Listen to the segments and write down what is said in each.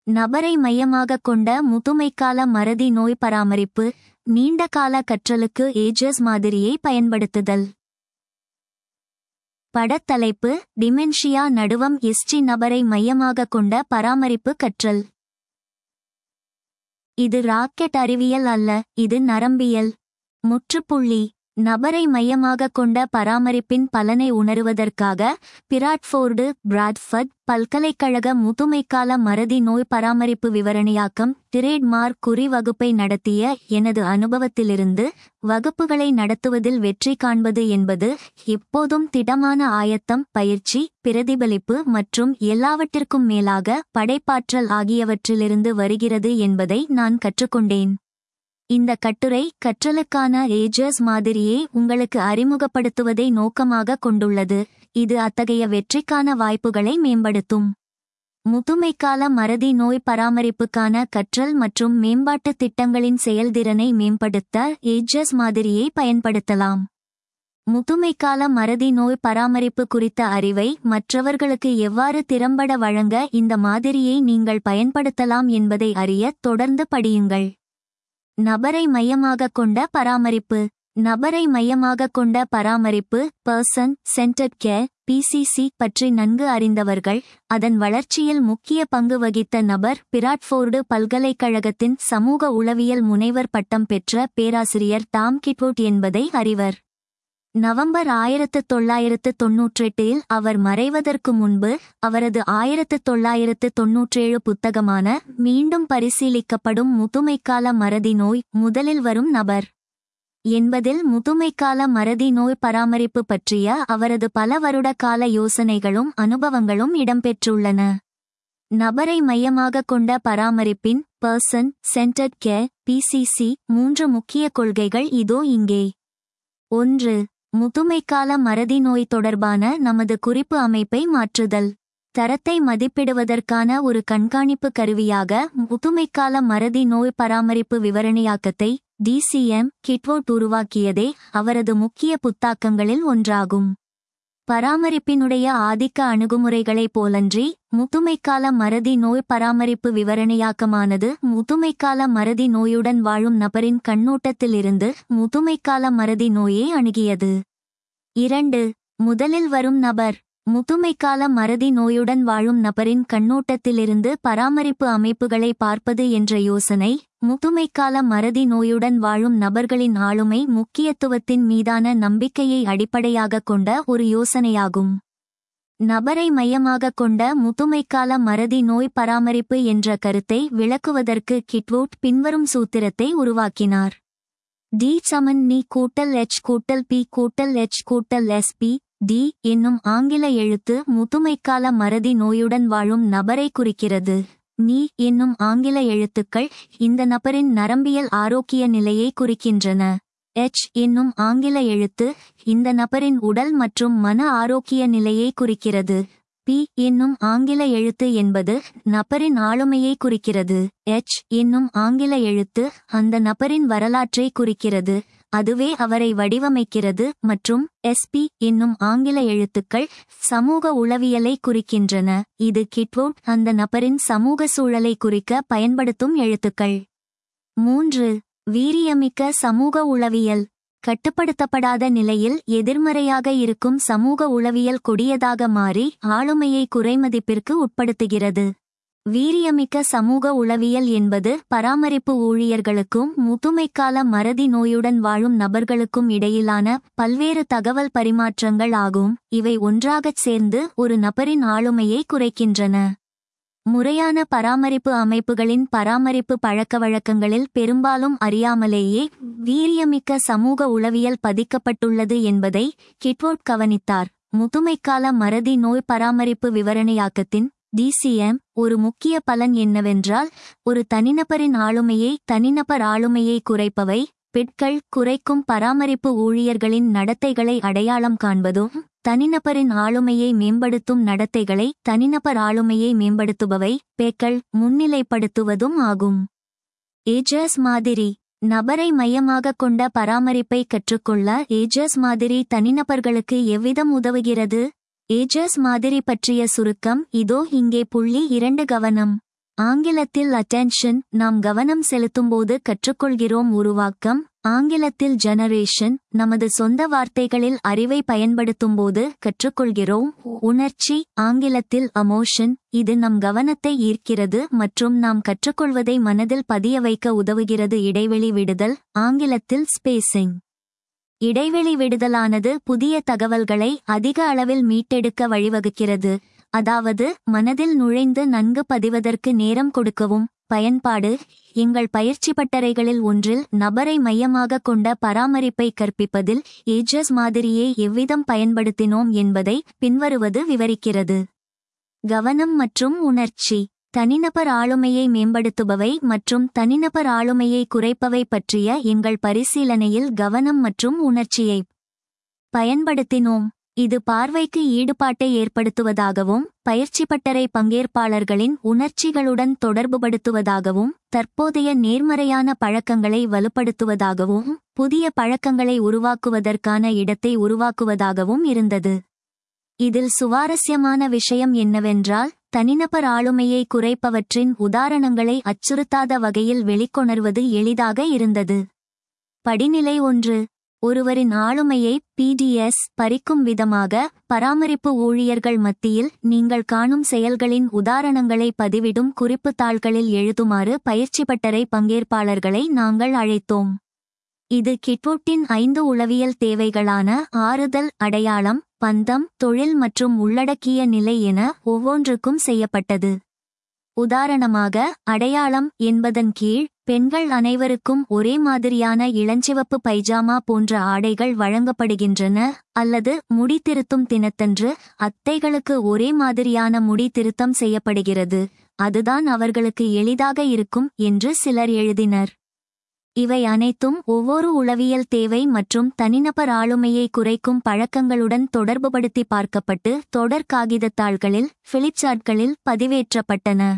நபரை மையமாகக் கொண்ட முதுமைக்கால மறதி நோய் பராமரிப்பு நீண்டகால கற்றலுக்கு ஏஜஸ் மாதிரியை பயன்படுத்துதல் படத்தலைப்பு டிமென்ஷியா நடுவம் எஸ்டி நபரை மையமாகக் கொண்ட பராமரிப்பு கற்றல் இது ராக்கெட் அறிவியல் அல்ல இது நரம்பியல் முற்றுப்புள்ளி நபரை மையமாகக் கொண்ட பராமரிப்பின் பலனை உணருவதற்காக பிராட்ஃபோர்டு பிராட்ஃபர்ட் பல்கலைக்கழக முதுமைக்கால மறதி நோய் பராமரிப்பு விவரணையாக்கம் திரேட் மார்க் குறி வகுப்பை நடத்திய எனது அனுபவத்திலிருந்து வகுப்புகளை நடத்துவதில் வெற்றி காண்பது என்பது எப்போதும் திடமான ஆயத்தம் பயிற்சி பிரதிபலிப்பு மற்றும் எல்லாவற்றிற்கும் மேலாக படைப்பாற்றல் ஆகியவற்றிலிருந்து வருகிறது என்பதை நான் கற்றுக்கொண்டேன் இந்த கட்டுரை கற்றலுக்கான ஏஜஸ் மாதிரியை உங்களுக்கு அறிமுகப்படுத்துவதை நோக்கமாக கொண்டுள்ளது இது அத்தகைய வெற்றிக்கான வாய்ப்புகளை மேம்படுத்தும் முதுமைக்கால மறதி நோய் பராமரிப்புக்கான கற்றல் மற்றும் மேம்பாட்டு திட்டங்களின் செயல்திறனை மேம்படுத்த ஏஜஸ் மாதிரியை பயன்படுத்தலாம் முதுமைக்கால மறதி நோய் பராமரிப்பு குறித்த அறிவை மற்றவர்களுக்கு எவ்வாறு திறம்பட வழங்க இந்த மாதிரியை நீங்கள் பயன்படுத்தலாம் என்பதை அறிய தொடர்ந்து படியுங்கள் நபரை மையமாகக் கொண்ட பராமரிப்பு நபரை மையமாகக் கொண்ட பராமரிப்பு பர்சன் சென்டர்ட் கேர் பிசிசி பற்றி நன்கு அறிந்தவர்கள் அதன் வளர்ச்சியில் முக்கிய பங்கு வகித்த நபர் பிராட்ஃபோர்டு பல்கலைக்கழகத்தின் சமூக உளவியல் முனைவர் பட்டம் பெற்ற பேராசிரியர் டாம் கிட்வுட் என்பதை அறிவர் நவம்பர் ஆயிரத்து தொள்ளாயிரத்து தொன்னூற்றெட்டில் அவர் மறைவதற்கு முன்பு அவரது ஆயிரத்து தொள்ளாயிரத்து தொன்னூற்றேழு புத்தகமான மீண்டும் பரிசீலிக்கப்படும் முதுமைக்கால மறதி நோய் முதலில் வரும் நபர் என்பதில் முதுமைக்கால மறதி நோய் பராமரிப்பு பற்றிய அவரது பல வருட கால யோசனைகளும் அனுபவங்களும் இடம்பெற்றுள்ளன நபரை மையமாகக் கொண்ட பராமரிப்பின் பர்சன் சென்டர்ட் கேர் பிசிசி மூன்று முக்கிய கொள்கைகள் இதோ இங்கே ஒன்று முதுமைக்கால மறதி நோய் தொடர்பான நமது குறிப்பு அமைப்பை மாற்றுதல் தரத்தை மதிப்பிடுவதற்கான ஒரு கண்காணிப்பு கருவியாக முதுமைக்கால மறதி நோய் பராமரிப்பு விவரணையாக்கத்தை டிசிஎம் கிட்வோட் உருவாக்கியதே அவரது முக்கிய புத்தாக்கங்களில் ஒன்றாகும் பராமரிப்பினுடைய ஆதிக்க அணுகுமுறைகளைப் போலன்றி முதுமைக்கால மறதி நோய் பராமரிப்பு விவரணையாக்கமானது முதுமைக்கால மறதி நோயுடன் வாழும் நபரின் கண்ணோட்டத்திலிருந்து முதுமைக்கால மறதி நோயை அணுகியது இரண்டு முதலில் வரும் நபர் முதுமைக்கால மறதி நோயுடன் வாழும் நபரின் கண்ணோட்டத்திலிருந்து பராமரிப்பு அமைப்புகளை பார்ப்பது என்ற யோசனை முதுமைக்கால மறதி நோயுடன் வாழும் நபர்களின் ஆளுமை முக்கியத்துவத்தின் மீதான நம்பிக்கையை அடிப்படையாகக் கொண்ட ஒரு யோசனையாகும் நபரை மையமாகக் கொண்ட முதுமைக்கால மறதி நோய் பராமரிப்பு என்ற கருத்தை விளக்குவதற்கு கிட்வுட் பின்வரும் சூத்திரத்தை உருவாக்கினார் டி சமன் நீ கூட்டல் எச் கூட்டல் பி கூட்டல் எச் கூட்டல் எஸ்பி டி என்னும் ஆங்கில எழுத்து முதுமைக்கால மறதி நோயுடன் வாழும் நபரை குறிக்கிறது நீ என்னும் ஆங்கில எழுத்துக்கள் இந்த நபரின் நரம்பியல் ஆரோக்கிய நிலையை குறிக்கின்றன எச் என்னும் ஆங்கில எழுத்து இந்த நபரின் உடல் மற்றும் மன ஆரோக்கிய நிலையை குறிக்கிறது பி என்னும் ஆங்கில எழுத்து என்பது நபரின் ஆளுமையை குறிக்கிறது எச் என்னும் ஆங்கில எழுத்து அந்த நபரின் வரலாற்றை குறிக்கிறது அதுவே அவரை வடிவமைக்கிறது மற்றும் எஸ்பி என்னும் ஆங்கில எழுத்துக்கள் சமூக உளவியலை குறிக்கின்றன இது கிட்வுட் அந்த நபரின் சமூக சூழலை குறிக்க பயன்படுத்தும் எழுத்துக்கள் மூன்று வீரியமிக்க சமூக உளவியல் கட்டுப்படுத்தப்படாத நிலையில் எதிர்மறையாக இருக்கும் சமூக உளவியல் கொடியதாக மாறி ஆளுமையை குறைமதிப்பிற்கு உட்படுத்துகிறது வீரியமிக்க சமூக உளவியல் என்பது பராமரிப்பு ஊழியர்களுக்கும் முதுமைக்கால மறதி நோயுடன் வாழும் நபர்களுக்கும் இடையிலான பல்வேறு தகவல் பரிமாற்றங்கள் ஆகும் இவை ஒன்றாகச் சேர்ந்து ஒரு நபரின் ஆளுமையை குறைக்கின்றன முறையான பராமரிப்பு அமைப்புகளின் பராமரிப்பு பழக்கவழக்கங்களில் பெரும்பாலும் அறியாமலேயே வீரியமிக்க சமூக உளவியல் பதிக்கப்பட்டுள்ளது என்பதை கிட்வோட் கவனித்தார் முதுமைக்கால மறதி நோய் பராமரிப்பு விவரணையாக்கத்தின் டிசிஎம் ஒரு முக்கிய பலன் என்னவென்றால் ஒரு தனிநபரின் ஆளுமையை தனிநபர் ஆளுமையை குறைப்பவை பெட்கள் குறைக்கும் பராமரிப்பு ஊழியர்களின் நடத்தைகளை அடையாளம் காண்பதும் தனிநபரின் ஆளுமையை மேம்படுத்தும் நடத்தைகளை தனிநபர் ஆளுமையை மேம்படுத்துபவை பேக்கள் முன்னிலைப்படுத்துவதும் ஆகும் ஏஜஸ் மாதிரி நபரை மையமாகக் கொண்ட பராமரிப்பை கற்றுக்கொள்ள ஏஜஸ் மாதிரி தனிநபர்களுக்கு எவ்விதம் உதவுகிறது ஏஜஸ் மாதிரி பற்றிய சுருக்கம் இதோ இங்கே புள்ளி இரண்டு கவனம் ஆங்கிலத்தில் அட்டென்ஷன் நாம் கவனம் செலுத்தும்போது கற்றுக்கொள்கிறோம் உருவாக்கம் ஆங்கிலத்தில் ஜெனரேஷன் நமது சொந்த வார்த்தைகளில் அறிவை பயன்படுத்தும்போது கற்றுக்கொள்கிறோம் உணர்ச்சி ஆங்கிலத்தில் அமோஷன் இது நம் கவனத்தை ஈர்க்கிறது மற்றும் நாம் கற்றுக்கொள்வதை மனதில் பதிய வைக்க உதவுகிறது இடைவெளி விடுதல் ஆங்கிலத்தில் ஸ்பேசிங் இடைவெளி விடுதலானது புதிய தகவல்களை அதிக அளவில் மீட்டெடுக்க வழிவகுக்கிறது அதாவது மனதில் நுழைந்து நன்கு பதிவதற்கு நேரம் கொடுக்கவும் பயன்பாடு எங்கள் பயிற்சி பட்டறைகளில் ஒன்றில் நபரை மையமாக கொண்ட பராமரிப்பை கற்பிப்பதில் ஏஜஸ் மாதிரியை எவ்விதம் பயன்படுத்தினோம் என்பதை பின்வருவது விவரிக்கிறது கவனம் மற்றும் உணர்ச்சி தனிநபர் ஆளுமையை மேம்படுத்துபவை மற்றும் தனிநபர் ஆளுமையை குறைப்பவை பற்றிய எங்கள் பரிசீலனையில் கவனம் மற்றும் உணர்ச்சியை பயன்படுத்தினோம் இது பார்வைக்கு ஈடுபாட்டை ஏற்படுத்துவதாகவும் பயிற்சி பட்டறை பங்கேற்பாளர்களின் உணர்ச்சிகளுடன் தொடர்புபடுத்துவதாகவும் தற்போதைய நேர்மறையான பழக்கங்களை வலுப்படுத்துவதாகவும் புதிய பழக்கங்களை உருவாக்குவதற்கான இடத்தை உருவாக்குவதாகவும் இருந்தது இதில் சுவாரஸ்யமான விஷயம் என்னவென்றால் தனிநபர் ஆளுமையை குறைப்பவற்றின் உதாரணங்களை அச்சுறுத்தாத வகையில் வெளிக்கொணர்வது எளிதாக இருந்தது படிநிலை ஒன்று ஒருவரின் ஆளுமையை பிடிஎஸ் பறிக்கும் விதமாக பராமரிப்பு ஊழியர்கள் மத்தியில் நீங்கள் காணும் செயல்களின் உதாரணங்களை பதிவிடும் குறிப்பு தாள்களில் எழுதுமாறு பயிற்சி பட்டறை பங்கேற்பாளர்களை நாங்கள் அழைத்தோம் இது கிட்வுட்டின் ஐந்து உளவியல் தேவைகளான ஆறுதல் அடையாளம் பந்தம் தொழில் மற்றும் உள்ளடக்கிய நிலை என ஒவ்வொன்றுக்கும் செய்யப்பட்டது உதாரணமாக அடையாளம் என்பதன் கீழ் பெண்கள் அனைவருக்கும் ஒரே மாதிரியான இளஞ்சிவப்பு பைஜாமா போன்ற ஆடைகள் வழங்கப்படுகின்றன அல்லது முடி திருத்தும் தினத்தன்று அத்தைகளுக்கு ஒரே மாதிரியான முடி திருத்தம் செய்யப்படுகிறது அதுதான் அவர்களுக்கு எளிதாக இருக்கும் என்று சிலர் எழுதினர் இவை அனைத்தும் ஒவ்வொரு உளவியல் தேவை மற்றும் தனிநபர் ஆளுமையை குறைக்கும் பழக்கங்களுடன் தொடர்புபடுத்தி பார்க்கப்பட்டு தொடர் காகிதத்தாள்களில் பிளிப்சாட்களில் பதிவேற்றப்பட்டன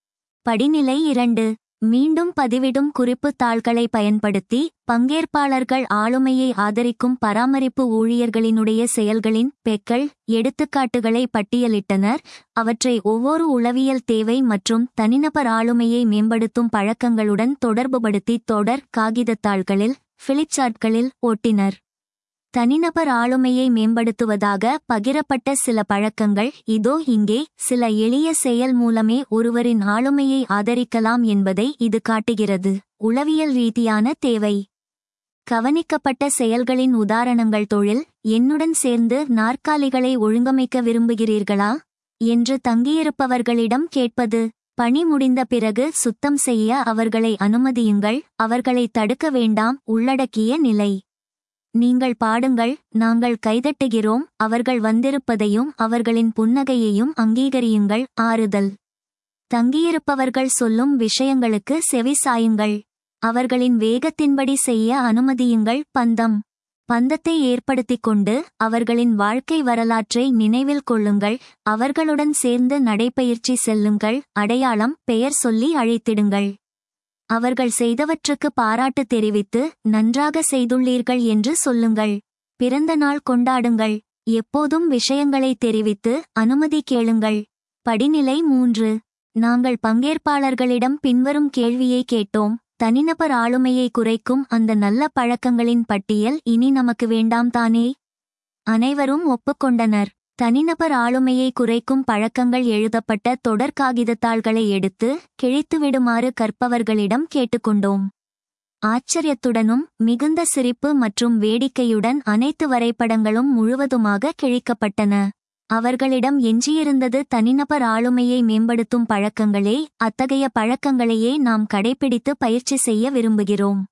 படிநிலை இரண்டு மீண்டும் பதிவிடும் குறிப்பு தாள்களை பயன்படுத்தி பங்கேற்பாளர்கள் ஆளுமையை ஆதரிக்கும் பராமரிப்பு ஊழியர்களினுடைய செயல்களின் பெக்கள் எடுத்துக்காட்டுகளை பட்டியலிட்டனர் அவற்றை ஒவ்வொரு உளவியல் தேவை மற்றும் தனிநபர் ஆளுமையை மேம்படுத்தும் பழக்கங்களுடன் தொடர்புபடுத்தி தொடர் காகிதத்தாள்களில் பிளிப்சாட்களில் ஓட்டினர் தனிநபர் ஆளுமையை மேம்படுத்துவதாக பகிரப்பட்ட சில பழக்கங்கள் இதோ இங்கே சில எளிய செயல் மூலமே ஒருவரின் ஆளுமையை ஆதரிக்கலாம் என்பதை இது காட்டுகிறது உளவியல் ரீதியான தேவை கவனிக்கப்பட்ட செயல்களின் உதாரணங்கள் தொழில் என்னுடன் சேர்ந்து நாற்காலிகளை ஒழுங்கமைக்க விரும்புகிறீர்களா என்று தங்கியிருப்பவர்களிடம் கேட்பது பணி முடிந்த பிறகு சுத்தம் செய்ய அவர்களை அனுமதியுங்கள் அவர்களை தடுக்க வேண்டாம் உள்ளடக்கிய நிலை நீங்கள் பாடுங்கள் நாங்கள் கைதட்டுகிறோம் அவர்கள் வந்திருப்பதையும் அவர்களின் புன்னகையையும் அங்கீகரியுங்கள் ஆறுதல் தங்கியிருப்பவர்கள் சொல்லும் விஷயங்களுக்கு செவி சாயுங்கள் அவர்களின் வேகத்தின்படி செய்ய அனுமதியுங்கள் பந்தம் பந்தத்தை ஏற்படுத்திக் கொண்டு அவர்களின் வாழ்க்கை வரலாற்றை நினைவில் கொள்ளுங்கள் அவர்களுடன் சேர்ந்து நடைபயிற்சி செல்லுங்கள் அடையாளம் பெயர் சொல்லி அழைத்திடுங்கள் அவர்கள் செய்தவற்றுக்கு பாராட்டு தெரிவித்து நன்றாக செய்துள்ளீர்கள் என்று சொல்லுங்கள் பிறந்த நாள் கொண்டாடுங்கள் எப்போதும் விஷயங்களை தெரிவித்து அனுமதி கேளுங்கள் படிநிலை மூன்று நாங்கள் பங்கேற்பாளர்களிடம் பின்வரும் கேள்வியை கேட்டோம் தனிநபர் ஆளுமையை குறைக்கும் அந்த நல்ல பழக்கங்களின் பட்டியல் இனி நமக்கு வேண்டாம் தானே அனைவரும் ஒப்புக்கொண்டனர் தனிநபர் ஆளுமையை குறைக்கும் பழக்கங்கள் எழுதப்பட்ட தொடர் காகிதத்தாள்களை எடுத்து கிழித்துவிடுமாறு கற்பவர்களிடம் கேட்டுக்கொண்டோம் ஆச்சரியத்துடனும் மிகுந்த சிரிப்பு மற்றும் வேடிக்கையுடன் அனைத்து வரைபடங்களும் முழுவதுமாக கிழிக்கப்பட்டன அவர்களிடம் எஞ்சியிருந்தது தனிநபர் ஆளுமையை மேம்படுத்தும் பழக்கங்களே அத்தகைய பழக்கங்களையே நாம் கடைபிடித்து பயிற்சி செய்ய விரும்புகிறோம்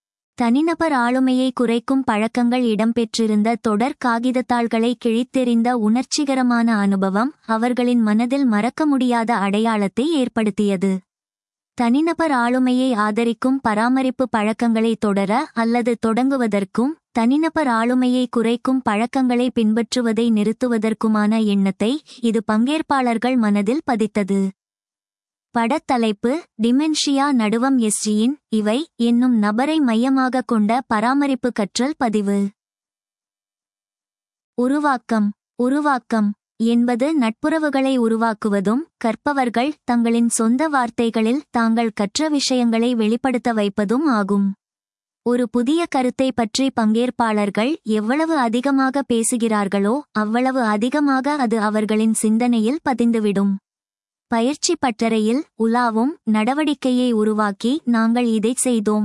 தனிநபர் ஆளுமையை குறைக்கும் பழக்கங்கள் இடம்பெற்றிருந்த தொடர் காகிதத்தாள்களை கிழித்தெறிந்த உணர்ச்சிகரமான அனுபவம் அவர்களின் மனதில் மறக்க முடியாத அடையாளத்தை ஏற்படுத்தியது தனிநபர் ஆளுமையை ஆதரிக்கும் பராமரிப்பு பழக்கங்களை தொடர அல்லது தொடங்குவதற்கும் தனிநபர் ஆளுமையை குறைக்கும் பழக்கங்களை பின்பற்றுவதை நிறுத்துவதற்குமான எண்ணத்தை இது பங்கேற்பாளர்கள் மனதில் பதித்தது படத்தலைப்பு டிமென்ஷியா நடுவம் எஸ்ஜியின் இவை என்னும் நபரை மையமாக கொண்ட பராமரிப்பு கற்றல் பதிவு உருவாக்கம் உருவாக்கம் என்பது நட்புறவுகளை உருவாக்குவதும் கற்பவர்கள் தங்களின் சொந்த வார்த்தைகளில் தாங்கள் கற்ற விஷயங்களை வெளிப்படுத்த வைப்பதும் ஆகும் ஒரு புதிய கருத்தை பற்றி பங்கேற்பாளர்கள் எவ்வளவு அதிகமாக பேசுகிறார்களோ அவ்வளவு அதிகமாக அது அவர்களின் சிந்தனையில் பதிந்துவிடும் பயிற்சி பட்டறையில் உலாவும் நடவடிக்கையை உருவாக்கி நாங்கள் இதைச் செய்தோம்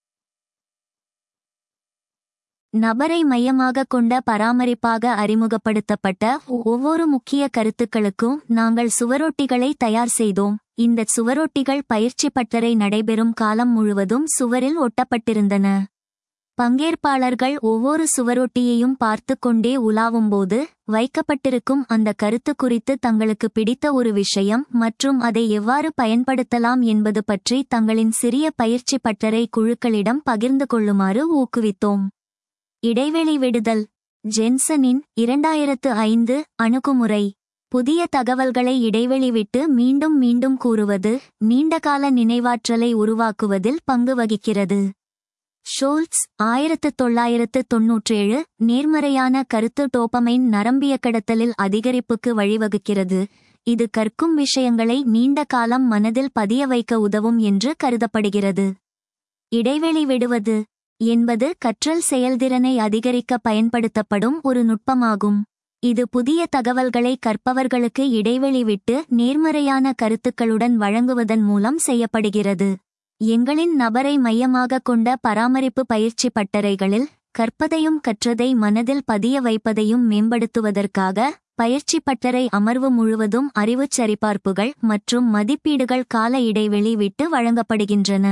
நபரை மையமாக கொண்ட பராமரிப்பாக அறிமுகப்படுத்தப்பட்ட ஒவ்வொரு முக்கிய கருத்துக்களுக்கும் நாங்கள் சுவரொட்டிகளை தயார் செய்தோம் இந்த சுவரொட்டிகள் பயிற்சி பட்டறை நடைபெறும் காலம் முழுவதும் சுவரில் ஒட்டப்பட்டிருந்தன பங்கேற்பாளர்கள் ஒவ்வொரு சுவரொட்டியையும் பார்த்து கொண்டே உலாவும்போது வைக்கப்பட்டிருக்கும் அந்த கருத்து குறித்து தங்களுக்கு பிடித்த ஒரு விஷயம் மற்றும் அதை எவ்வாறு பயன்படுத்தலாம் என்பது பற்றி தங்களின் சிறிய பயிற்சி பட்டறை குழுக்களிடம் பகிர்ந்து கொள்ளுமாறு ஊக்குவித்தோம் இடைவெளி விடுதல் ஜென்சனின் இரண்டாயிரத்து ஐந்து அணுகுமுறை புதிய தகவல்களை இடைவெளி விட்டு மீண்டும் மீண்டும் கூறுவது நீண்டகால நினைவாற்றலை உருவாக்குவதில் பங்கு வகிக்கிறது ஷோல்ட்ஸ் ஆயிரத்து தொள்ளாயிரத்து தொன்னூற்றேழு நேர்மறையான கருத்து டோபமைன் நரம்பிய கடத்தலில் அதிகரிப்புக்கு வழிவகுக்கிறது இது கற்கும் விஷயங்களை நீண்ட காலம் மனதில் பதிய வைக்க உதவும் என்று கருதப்படுகிறது இடைவெளி விடுவது என்பது கற்றல் செயல்திறனை அதிகரிக்க பயன்படுத்தப்படும் ஒரு நுட்பமாகும் இது புதிய தகவல்களை கற்பவர்களுக்கு இடைவெளி விட்டு நேர்மறையான கருத்துக்களுடன் வழங்குவதன் மூலம் செய்யப்படுகிறது எங்களின் நபரை மையமாக கொண்ட பராமரிப்பு பயிற்சி பட்டறைகளில் கற்பதையும் கற்றதை மனதில் பதிய வைப்பதையும் மேம்படுத்துவதற்காக பயிற்சி பட்டறை அமர்வு முழுவதும் அறிவுச் சரிபார்ப்புகள் மற்றும் மதிப்பீடுகள் கால இடைவெளி விட்டு வழங்கப்படுகின்றன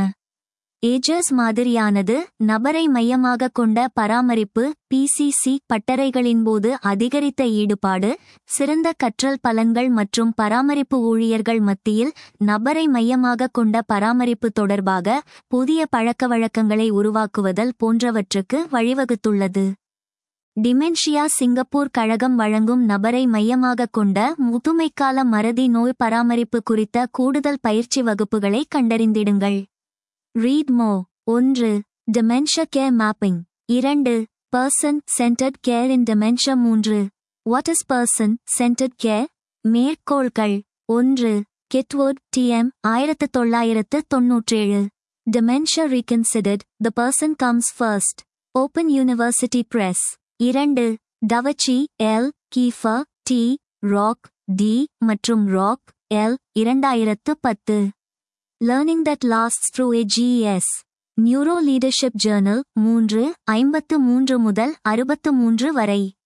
ஏஜர்ஸ் மாதிரியானது நபரை மையமாக கொண்ட பராமரிப்பு பிசிசி பட்டறைகளின் போது அதிகரித்த ஈடுபாடு சிறந்த கற்றல் பலன்கள் மற்றும் பராமரிப்பு ஊழியர்கள் மத்தியில் நபரை மையமாக கொண்ட பராமரிப்பு தொடர்பாக புதிய பழக்கவழக்கங்களை உருவாக்குவதல் போன்றவற்றுக்கு வழிவகுத்துள்ளது டிமென்ஷியா சிங்கப்பூர் கழகம் வழங்கும் நபரை மையமாக கொண்ட முதுமைக்கால மறதி நோய் பராமரிப்பு குறித்த கூடுதல் பயிற்சி வகுப்புகளை கண்டறிந்திடுங்கள் ரீட் மோ ஒன்று dementia கேர் மேப்பிங் இரண்டு person centred care in dementia மூன்று what is person centred care மேற்கோள்கள் ஒன்று கெட்வுட் டிஎம் ஆயிரத்து தொள்ளாயிரத்து தொன்னூற்றேழு dementia reconsidered the person comes first Open University Press இரண்டு டவச்சி எல் கீஃபா டி ராக் டி மற்றும் ராக் எல் இரண்டாயிரத்து பத்து learning that lasts through A GS neuro leadership journal மூன்று ஐம்பத்து மூன்று முதல் அறுபத்து மூன்று வரை